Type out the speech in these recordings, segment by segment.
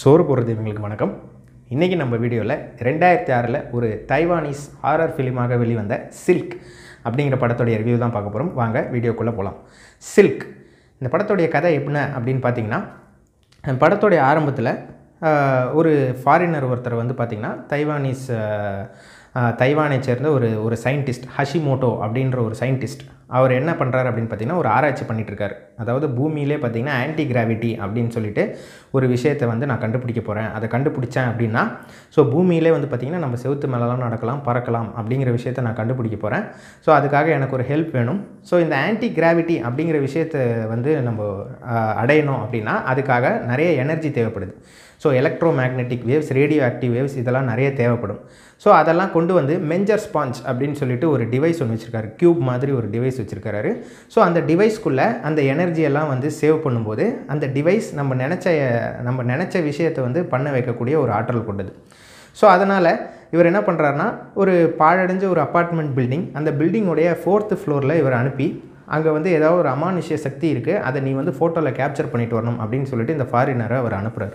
சோறு போடுறது இவங்களுக்கு வணக்கம் இன்றைக்கி நம்ம வீடியோவில் ரெண்டாயிரத்தி ஆறில் ஒரு தைவானீஸ் ஹாரர் ஃபிலிமாக வெளிவந்த சில்க் அப்படிங்கிற படத்தோடைய ரிவ்யூ தான் பார்க்க போகிறோம் வாங்க வீடியோக்குள்ளே போகலாம் சில்க் இந்த படத்தோடைய கதை என்ன அப்படின்னு பார்த்தீங்கன்னா அந்த படத்தோடைய ஆரம்பத்தில் ஒரு ஃபாரினர் ஒருத்தர் வந்து பார்த்திங்கன்னா தைவானீஸ் ஆஹ், ஆஹ், தைவானை சேர்ந்த ஒரு ஒரு சயின்டிஸ்ட் ஹஷிமோட்டோ அப்படின்ற ஒரு சயின்டிஸ்ட் அவர் என்ன பண்ணுறாரு அப்படின்னு பார்த்தீங்கன்னா ஒரு ஆராய்ச்சி பண்ணிட்டு இருக்காரு அதாவது பூமியிலே பார்த்தீங்கன்னா ஆன்டி கிராவிட்டி அப்படின்னு சொல்லிட்டு ஒரு விஷயத்தை வந்து நான் கண்டுபிடிக்க போகிறேன் அதை கண்டுபிடிச்சேன் அப்படின்னா ஸோ பூமியிலே வந்து பார்த்திங்கன்னா நம்ம செவுத்து மேலெலாம் நடக்கலாம் பறக்கலாம் அப்படிங்கிற விஷயத்தை நான் கண்டுபிடிக்க போகிறேன் ஸோ அதுக்காக எனக்கு ஒரு ஹெல்ப் வேணும் ஸோ இந்த ஆன்டி கிராவிட்டி அப்படிங்கிற விஷயத்தை வந்து நம்ம ஆஹ், அடையணும் அப்படின்னா அதுக்காக நிறைய எனர்ஜி தேவைப்படுது so electromagnetic waves radioactive waves இதெல்லாம் நிறைய தேவைப்படும் ஸோ அதெல்லாம் கொண்டு வந்து மெஞ்சர் ஸ்பாஞ்ச் அப்படின்னு சொல்லிட்டு ஒரு டிவைஸ் ஒன்று வச்சுருக்காரு க்யூப் மாதிரி ஒரு டிவைஸ் வச்சுருக்காரு ஸோ அந்த டிவைஸ்க்குள்ளே அந்த எனர்ஜி எல்லாம் வந்து சேவ் பண்ணும்போது அந்த டிவைஸ் நம்ம நினச்ச நம்ம நினச்ச விஷயத்தை வந்து பண்ண வைக்கக்கூடிய ஒரு ஆற்றல் கொண்டது ஸோ அதனால் இவர் என்ன பண்ணுறாருனா ஒரு பாழடைஞ்ச ஒரு அப்பார்ட்மெண்ட் பில்டிங் அந்த பில்டிங்குடைய ஃபோர்த்து ஃப்ளோரில் இவர் அனுப்பி அங்கே வந்து ஏதாவது ஒரு அமானுஷ்ய சக்தி இருக்குது அதை நீ வந்து ஃபோட்டோவில் கேப்சர் பண்ணிட்டு வரணும் அப்படின்னு சொல்லிட்டு இந்த ஃபாரினரை அவர் அனுப்புகிறாரு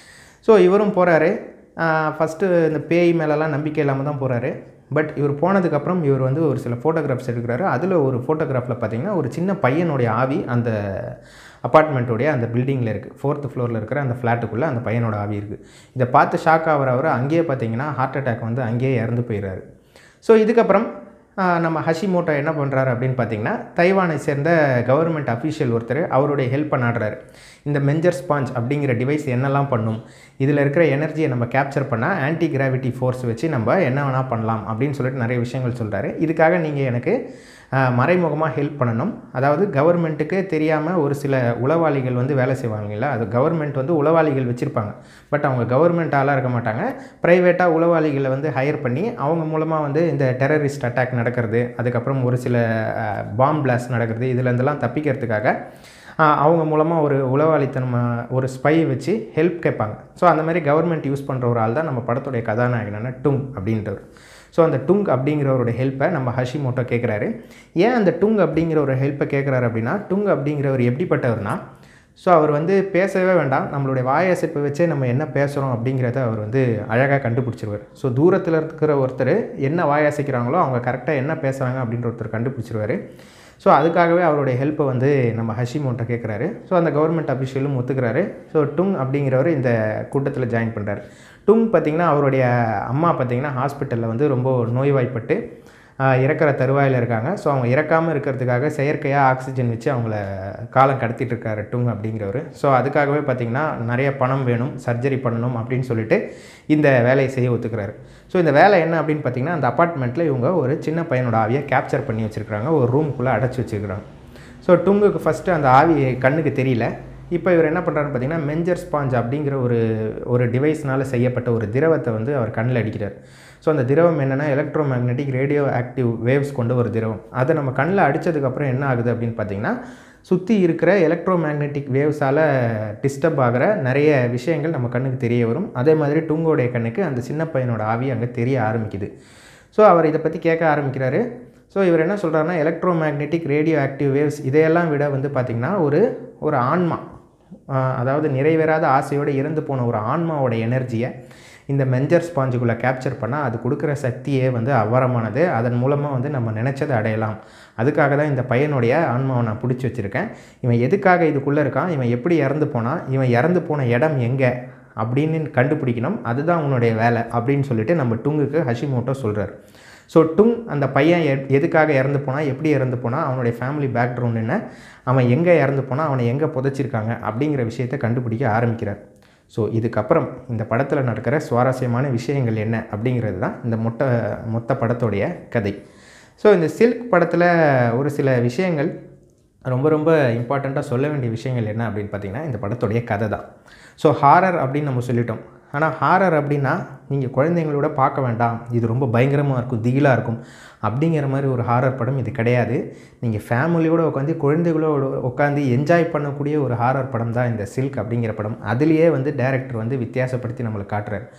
ஸோ இவரும் போகிறாரு ஃபஸ்ட்டு இந்த பேய் மேலெல்லாம் நம்பிக்கை இல்லாமல் தான் போகிறாரு பட் இவர் போனதுக்கப்புறம் இவர் வந்து ஒரு சில ஃபோட்டோகிராஃப்ஸ் எடுக்கிறாரு அதில் ஒரு ஃபோட்டோகிராஃபில் பார்த்தீங்கன்னா ஒரு சின்ன பையனுடைய ஆவி அந்த அப்பார்ட்மெண்ட்டோடைய அந்த பில்டிங்கில் இருக்குது ஃபோர்த்து ஃப்ளோரில் இருக்கிற அந்த ஃப்ளாட்டுக்குள்ளே அந்த பையனோட ஆவி இருக்குது இதை பார்த்து ஷாக் ஆகிற அவர் அங்கேயே பார்த்தீங்கன்னா ஹார்ட் அட்டாக் வந்து அங்கேயே இறந்து போயிடுறாரு ஸோ இதுக்கப்புறம் ஆஹ், நம்ம ஹஷிமோட்டோ என்ன பண்ணுறாரு அப்படின்னு பார்த்தீங்கன்னா தைவானை சேர்ந்த கவர்மெண்ட் அஃபீஷியல் ஒருத்தர் அவருடைய ஹெல்ப் பண்ணாடுறாரு இந்த மெஞ்சர் ஸ்பாஞ்ச் அப்படிங்கிற டிவைஸ் என்னெல்லாம் பண்ணும் இதில் இருக்கிற எனர்ஜியை நம்ம கேப்சர் பண்ணால் ஆன்டி கிராவிட்டி ஃபோர்ஸ் வச்சு நம்ம என்ன வேணால் பண்ணலாம் அப்படின்னு சொல்லிட்டு நிறைய விஷயங்கள் சொல்கிறாரு இதுக்காக நீங்கள் எனக்கு மறைமுகமாக ஹெல்ப் பண்ணணும் அதாவது கவர்மெண்ட்டுக்கு தெரியாமல் ஒரு சில உளவாளிகள் வந்து வேலை செய்வாங்கல்ல அது கவர்மெண்ட் வந்து உளவாளிகள் வச்சுருப்பாங்க பட் அவங்க கவர்மெண்ட் ஆளாக இருக்க மாட்டாங்க ப்ரைவேட்டாக உளவாளிகளை வந்து ஹையர் பண்ணி அவங்க மூலமாக வந்து இந்த டெரரிஸ்ட் அட்டாக் நடக்கிறது அதுக்கப்புறம் ஒரு சில பாம் பிளாஸ்ட் நடக்கிறது இதுலேருந்தெல்லாம் தப்பிக்கிறதுக்காக ஆஹ், அவங்க மூலமாக ஒரு உளவாளித்தனம் ஒரு ஸ்பை வச்சு ஹெல்ப் கேட்பாங்க ஸோ அந்த மாதிரி கவர்மெண்ட் யூஸ் பண்ணுற ஒரு ஆள் தான் நம்ம படத்துடைய கதாநாயகனான டுங் அப்படின்றவர் ஸோ அந்த டுங் அப்படிங்கிறவரோட ஹெல்ப்பை நம்ம ஹஷிமோட்டோ கேட்குறாரு ஏன் அந்த டுங் அப்படிங்கிற ஒரு ஹெல்ப்பை கேட்குறாரு அப்படின்னா டுங் அப்படிங்கிறவர் எப்படிப்பட்டவர்னா ஸோ அவர் வந்து பேசவே வேண்டாம் நம்மளுடைய வாயசைப்பை வச்சே நம்ம என்ன பேசுகிறோம் அப்படிங்கிறத அவர் வந்து அழகாக கண்டுபிடிச்சிருவார் ஸோ தூரத்தில் இருக்கிற ஒருத்தர் என்ன வாயசைக்கிறாங்களோ அவங்க கரெக்டாக என்ன பேசுகிறாங்க அப்படின்ற ஒருத்தர் கண்டுபிடிச்சிருவார் ஸோ அதுக்காகவே அவருடைய ஹெல்ப்பை வந்து நம்ம ஹஷிமோட்டை கேட்குறாரு ஸோ அந்த கவர்மெண்ட் அஃபிஷியலும் ஒத்துக்கிறாரு ஸோ டுங் அப்படிங்கிறவர் இந்த கூட்டத்தில் ஜாயின் பண்ணுறாரு டுங் பார்த்திங்கன்னா அவருடைய அம்மா பார்த்திங்கன்னா ஹாஸ்பிட்டலில் வந்து ரொம்ப நோய்வாய்ப்பட்டு ஆஹ், இறக்குற தருவாயில் இருக்காங்க ஸோ அவங்க இறக்காமல் இருக்கிறதுக்காக செயற்கையாக ஆக்சிஜன் வச்சு அவங்கள காலம் கடத்திட்டு இருக்காரு டுங் அப்படிங்கிறவர் ஸோ அதுக்காகவே பார்த்திங்கன்னா நிறைய பணம் வேணும் சர்ஜரி பண்ணணும் அப்படின்னு சொல்லிட்டு இந்த வேலையை செய்ய ஒத்துக்கிறாரு ஸோ இந்த வேலை என்ன அப்படின்னு பார்த்தீங்கன்னா அந்த அப்பார்ட்மெண்ட்டில் இவங்க ஒரு சின்ன பையனோட ஆவியை கேப்சர் பண்ணி வச்சுருக்காங்க ஒரு ரூமுக்குள்ளே அடைச்சி வச்சுருக்காங்க ஸோ டுங்குக்கு ஃபஸ்ட்டு அந்த ஆவி கண்ணுக்கு தெரியல இப்போ இவர் என்ன பண்ணுறாருன்னு பார்த்தீங்கன்னா மெஞ்சர் ஸ்பாஞ்ச் அப்படிங்கிற ஒரு ஒரு டிவைஸ்னால் செய்யப்பட்ட ஒரு திரவத்தை வந்து அவர் கண்ணில் அடிக்கிறார் ஸோ அந்த திரவம் என்னென்னா electromagnetic radioactive waves கொண்ட ஒரு திரவம் அதை நம்ம கண்ணில் அடித்ததுக்கப்புறம் என்ன ஆகுது அப்படின்னு பார்த்தீங்கன்னா சுற்றி இருக்கிற எலக்ட்ரோ மேக்னெட்டிக் வேவ்ஸால் டிஸ்டர்ப் ஆகிற நிறைய விஷயங்கள் நம்ம கண்ணுக்கு தெரிய வரும் அதே மாதிரி டுங்கோடைய கண்ணுக்கு அந்த சின்ன பையனோட ஆவி அங்கே தெரிய ஆரம்பிக்குது ஸோ அவர் இதை பற்றி கேட்க ஆரம்பிக்கிறாரு ஸோ இவர் என்ன சொல்கிறாருன்னா electromagnetic radioactive waves இதையெல்லாம் விட வந்து பார்த்திங்கன்னா ஒரு ஒரு ஆன்மா ஆஹ் அதாவது நிறைவேறாத ஆசையோடு இறந்து போன ஒரு ஆன்மாவோட எனர்ஜியை இந்த மெஞ்சர் ஸ்பாஞ்சுக்குள்ளே கேப்சர் பண்ணால் அது கொடுக்குற சக்தியே வந்து அபாரமானது அதன் மூலமாக வந்து நம்ம நினச்சதை அடையலாம் அதுக்காக தான் இந்த பையனுடைய ஆன்மாவை நான் பிடிச்சி வச்சுருக்கேன் இவன் எதுக்காக இதுக்குள்ளே இருக்கான் இவன் எப்படி இறந்து போனான் இவன் இறந்து போன இடம் எங்கே அப்படின்னு கண்டுபிடிக்கணும் அதுதான் உன்னுடைய வேலை அப்படின்னு சொல்லிட்டு நம்ம டுங்குக்கு ஹஷிமோட்டோ சொல்கிறார் ஸோ டுங் அந்த பையன் எ- எதுக்காக இறந்து போனான் எப்படி இறந்து போனான் அவனுடைய ஃபேமிலி பேக்ரவுண்ட் என்ன அவன் எங்கே இறந்து போனான் அவனை எங்கே புதைச்சிருக்காங்க அப்படிங்கிற விஷயத்தை கண்டுபிடிக்க ஆரம்பிக்கிறார் ஸோ இதுக்கப்புறம் இந்த படத்தில் நடக்கிற சுவாரஸ்யமான விஷயங்கள் என்ன அப்படிங்கிறது தான் இந்த மொட்டை மொத்த படத்தோடைய கதை ஸோ இந்த சில்க் படத்தில் ஒரு சில விஷயங்கள் ரொம்ப ரொம்ப இம்பார்ட்டண்ட்டாக சொல்ல வேண்டிய விஷயங்கள் என்ன அப்படின்னு பார்த்தீங்கன்னா இந்த படத்துடைய கதை தான் ஸோ ஹாரர் அப்படின்னு நம்ம சொல்லிட்டோம் ஆனால் ஹாரர் அப்படின்னா நீங்கள் குழந்தைங்களோட பார்க்க வேண்டாம் இது ரொம்ப பயங்கரமாக இருக்கும் திகிலாக இருக்கும் அப்படிங்கிற மாதிரி ஒரு ஹாரர் படம் இது கிடையாது நீங்கள் ஃபேமிலியோடு உட்காந்து குழந்தைகளோட உட்காந்து என்ஜாய் பண்ணக்கூடிய ஒரு ஹாரர் படம் தான் இந்த சில்க் அப்படிங்கிற படம் அதுலேயே வந்து டைரக்டர் வந்து வித்தியாசப்படுத்தி நம்மளுக்கு காட்டுறாரு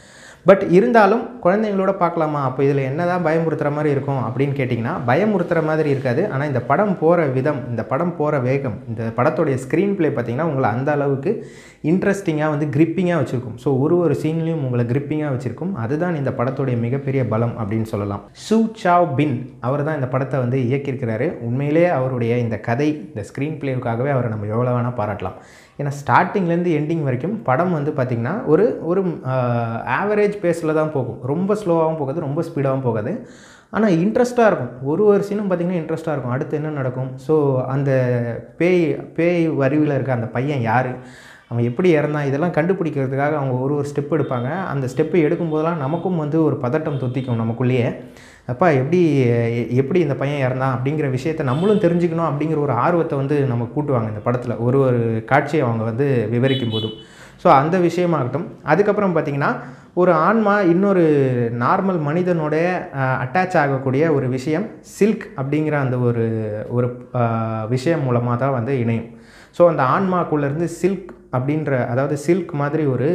பட் இருந்தாலும் குழந்தைங்களோட பார்க்கலாமா அப்போ இதில் என்ன தான் பயமுறுத்துகிற மாதிரி இருக்கும் அப்படின்னு கேட்டிங்கன்னா பயமுறுத்துகிற மாதிரி இருக்காது ஆனால் இந்த படம் போகிற விதம் இந்த படம் போகிற வேகம் இந்த படத்துடைய ஸ்க்ரீன் ப்ளே பார்த்திங்கன்னா உங்களை அந்த அளவுக்கு இன்ட்ரெஸ்டிங்காக வந்து கிரிப்பிங்காக வச்சுருக்கும் ஸோ ஒரு ஒரு சீன்லேயும் உங்களை கிரிப்பிங்காக வச்சுருக்கும் அதுதான் இந்த படத்துடைய மிகப்பெரிய பலம் அப்படின்னு சொல்லலாம் சூ சாவ் பின் அவர் தான் இந்த படத்தை வந்து இயக்கியிருக்கிறாரு உண்மையிலே அவருடைய இந்த கதை இந்த ஸ்க்ரீன் ப்ளேவுக்காகவே அவரை நம்ம எவ்வளோ வேணால் பாராட்டலாம் ஏன்னா ஸ்டார்டிங்லேருந்து எண்டிங் வரைக்கும் படம் வந்து பார்த்திங்கன்னா ஒரு ஒரு ஆவரேஜ் பேஸில் தான் போகும் ரொம்ப ஸ்லோவாகவும் போகாது ரொம்ப ஸ்பீடாகவும் போகாது ஆனால் இன்ட்ரெஸ்ட்டாக இருக்கும் ஒரு ஒரு சீனும் பார்த்திங்கன்னா இன்ட்ரெஸ்ட்டாக இருக்கும் அடுத்து என்ன நடக்கும் ஸோ அந்த பேய் பேய் வரிவில் இருக்க அந்த பையன் யார் அவன் எப்படி இறந்தான் இதெல்லாம் கண்டுபிடிக்கிறதுக்காக அவங்க ஒரு ஒரு ஸ்டெப் எடுப்பாங்க அந்த ஸ்டெப்பு எடுக்கும்போதெல்லாம் நமக்கும் வந்து ஒரு பதட்டம் தொத்திக்கும் நமக்குள்ளேயே அப்பா எப்படி எ- எப்படி இந்த பையன் இறந்தான் அப்படிங்கிற விஷயத்த நம்மளும் தெரிஞ்சுக்கணும் அப்படிங்கிற ஒரு ஆர்வத்தை வந்து நம்ம கூட்டுவாங்க இந்த படத்தில் ஒரு ஒரு காட்சியை அவங்க வந்து விவரிக்கும் போதும் ஸோ அந்த விஷயமாகட்டும் அதுக்கப்புறம் பார்த்திங்கன்னா ஒரு ஆன்மா இன்னொரு நார்மல் மனிதனோட அட்டாச் ஆகக்கூடிய ஒரு விஷயம் சில்க் அப்படிங்கிற அந்த ஒரு ஒரு அஹ், விஷயம் மூலமாக தான் வந்து இணையும் ஸோ அந்த ஆன்மாக்குள்ளேருந்து சில்க் அப்படின்ற அதாவது சில்க் மாதிரி ஒரு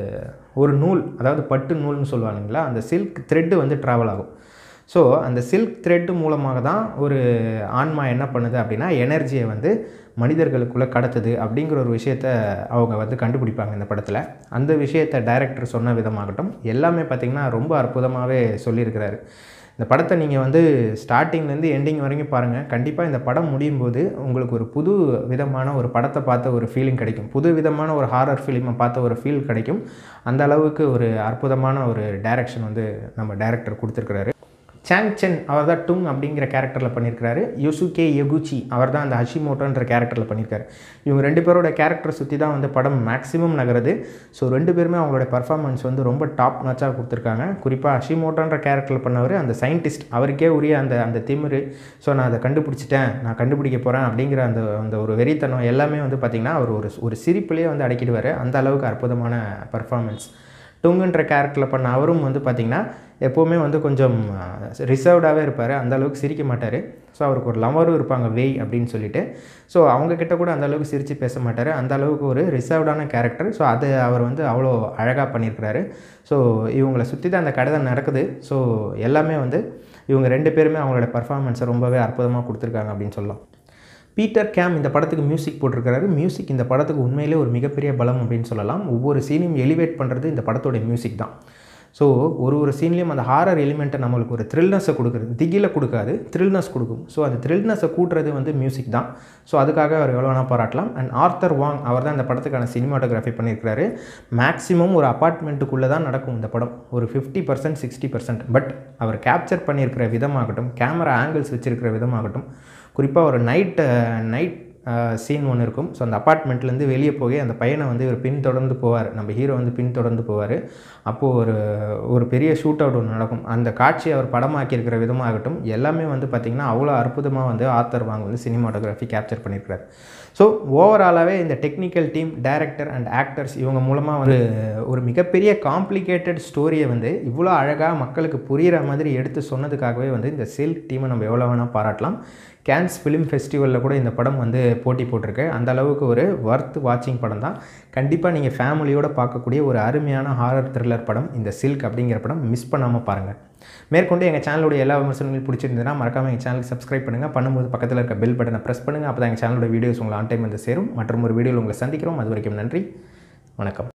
ஒரு நூல் அதாவது பட்டு நூல்னு சொல்லுவாங்க இல்லைங்களா அந்த சில்க் த்ரெட்டு வந்து ட்ராவல் ஆகும் ஸோ அந்த சில்க் த்ரெட் மூலமாக தான் ஒரு ஆன்மா என்ன பண்ணுது அப்படின்னா எனர்ஜியை வந்து மனிதர்களுக்குள்ளே கடத்துது அப்படிங்கிற ஒரு விஷயத்த அவங்க வந்து கண்டுபிடிப்பாங்க இந்த படத்தில் அந்த விஷயத்தை டைரக்டர் சொன்ன விதமாகட்டும் எல்லாமே பார்த்திங்கன்னா ரொம்ப அற்புதமாகவே சொல்லியிருக்கிறாரு இந்த படத்தை நீங்கள் வந்து ஸ்டார்டிங்லேருந்து எண்டிங் வரைக்கும் பாருங்கள் கண்டிப்பாக இந்த படம் முடியும் போது உங்களுக்கு ஒரு புது விதமான ஒரு படத்தை பார்த்த ஒரு ஃபீலிங் கிடைக்கும் புது விதமான ஒரு ஹாரர் ஃபிலிமை பார்த்த ஒரு ஃபீல் கிடைக்கும் அந்த அளவுக்கு ஒரு அற்புதமான ஒரு டைரக்ஷன் வந்து நம்ம டைரக்டர் கொடுத்துருக்கிறாரு சாங் சென் அவர் தான் டுங் அப்படிங்கிற கேரக்டரில் பண்ணியிருக்காரு யுசுகே யகுச்சி அவர் தான் அந்த ஹஷிமோட்டோன்ற கேரக்டரில் பண்ணியிருக்காரு இவங்க ரெண்டு பேரோட கேரக்டர் சுற்றி தான் வந்து படம் மேக்ஸிமம் நகருது ஸோ ரெண்டு பேருமே அவங்களோட பர்ஃபார்மன்ஸ் வந்து ரொம்ப டாப் நாச்சாக கொடுத்துருக்காங்க குறிப்பாக ஹஷிமோட்டோன்ற கேரக்டரில் பண்ணவர் அந்த சயின்டிஸ்ட் அவருக்கே உரிய அந்த அந்த திமிரு ஸோ நான் அதை கண்டுபிடிச்சிட்டேன் நான் கண்டுபிடிக்க போகிறேன் அப்படிங்கிற அந்த அந்த ஒரு வெறித்தனம் எல்லாமே வந்து பார்த்திங்கன்னா அவர் ஒரு ஒரு சிரிப்புலேயே வந்து அடக்கிடுவார் அந்த அளவுக்கு அற்புதமான பர்ஃபார்மன்ஸ் டுங்குன்ற கேரக்டரில் பண்ண அவரும் வந்து பார்த்திங்கன்னா எப்போவுமே வந்து கொஞ்சம் ரிசர்வ்டாகவே இருப்பார் அந்த அளவுக்கு சிரிக்க மாட்டார் ஸோ அவருக்கு ஒரு லவரும் இருப்பாங்க வெய் அப்படின்னு சொல்லிட்டு ஸோ அவங்கக்கிட்ட கூட அந்த அளவுக்கு சிரித்து பேச மாட்டார் அந்த அளவுக்கு ஒரு ரிசர்வ்டான கேரக்டர் ஸோ அது அவர் வந்து அவ்வளோ அழகாக பண்ணியிருக்கிறாரு ஸோ இவங்களை சுற்றி தான் அந்த கதை நடக்குது ஸோ எல்லாமே வந்து இவங்க ரெண்டு பேருமே அவங்களோட பர்ஃபார்மன்ஸை ரொம்பவே அற்புதமாக கொடுத்துருக்காங்க அப்படின்னு சொல்லலாம் பீட்டர் கேம் இந்த படத்துக்கு மியூசிக் போட்டிருக்கிறாரு மியூசிக் இந்த படத்துக்கு உண்மையிலே ஒரு மிகப்பெரிய பலம் அப்படின்னு சொல்லலாம் ஒவ்வொரு சீனையும் எலிவேட் பண்ணுறது இந்த படத்தோட மியூசிக் தான் ஸோ ஒரு ஒரு சீன்லேயும் அந்த ஹாரர் எலிமெண்ட்டை நம்மளுக்கு ஒரு த்ரில்னஸை கொடுக்குறது திகில கொடுக்காது த்ரில்னஸ் கொடுக்கும் ஸோ அந்த த்ரில்னஸை கூட்டுறது வந்து மியூசிக் தான் ஸோ அதுக்காக அவர் எவ்வளோ வேணால் பாராட்டலாம் அண்ட் ஆர்த்தர் வாங் அவர் தான் இந்த படத்துக்கான சினிமாட்டோகிராஃபி பண்ணியிருக்கிறாரு மேக்ஸிமம் ஒரு அப்பார்ட்மெண்ட்டுக்குள்ளே தான் நடக்கும் இந்த படம் ஒரு fifty percent sixty percent but அவர் கேப்சர் பண்ணியிருக்கிற விதமாகட்டும் கேமரா ஆங்கிள்ஸ் வச்சிருக்கிற விதமாகட்டும் குறிப்பாக ஒரு நைட் நைட் சீன் ஒன்று இருக்கும் ஸோ அந்த அப்பார்ட்மெண்ட்லேருந்து வெளியே போய் அந்த பையனை வந்து இவர் பின்தொடர்ந்து போவார் நம்ம ஹீரோ வந்து பின்தொடர்ந்து போவார் அப்போது ஒரு ஒரு பெரிய ஷூட் அவுட் ஒன்று நடக்கும் அந்த காட்சி அவர் படமாக்கியிருக்கிற விதமாகட்டும் எல்லாமே வந்து பார்த்திங்கன்னா அவ்வளோ அற்புதமாக வந்து ஆத்தர் வாங்க வந்து சினிமாட்டோகிராஃபி கேப்சர் பண்ணியிருக்கிறார் ஸோ ஓவராலாகவே இந்த technical team director and actors இவங்க மூலமாக வந்து ஒரு மிகப்பெரிய காம்ப்ளிகேட்டட் ஸ்டோரியை வந்து இவ்வளோ அழகாக மக்களுக்கு புரிகிற மாதிரி எடுத்து சொன்னதுக்காகவே வந்து இந்த சில்க் டீமை நம்ம எவ்வளோ வேணால் பாராட்டலாம் கேன்ஸ் ஃபிலிம் ஃபெஸ்டிவலில் கூட இந்த படம் வந்து போட்டி போட்டிருக்கு அந்த அளவுக்கு ஒரு ஒர்த் வாட்சிங் படம் தான் கண்டிப்பாக நீங்கள் ஃபேமிலியோடு பார்க்கக்கூடிய ஒரு அருமையான ஹாரர் த்ரில்லர் படம் இந்த சில்க் அப்படிங்கிற படம் மிஸ் பண்ணாமல் பாருங்கள் மேற்கொண்டு எங்கள் சேனலுடைய எல்லா விமர்சனங்களும் பிடிச்சிருந்ததுன்னா மறக்காமல் எங்கள் சேனலுக்கு சப்ஸ்கிரைப் பண்ணுங்கள் பண்ணும்போது பக்கத்தில் இருக்க பெல் பட்டனை ப்ரெஸ் பண்ணுங்கள் அப்போ தான் எங்கள் சேனலோட வீடியோஸ் உங்களை ஆன் டைம் வந்து சேரும் மற்றும் ஒரு வீடியோவில் உங்களை சந்திக்கிறோம் அது வரைக்கும் நன்றி வணக்கம்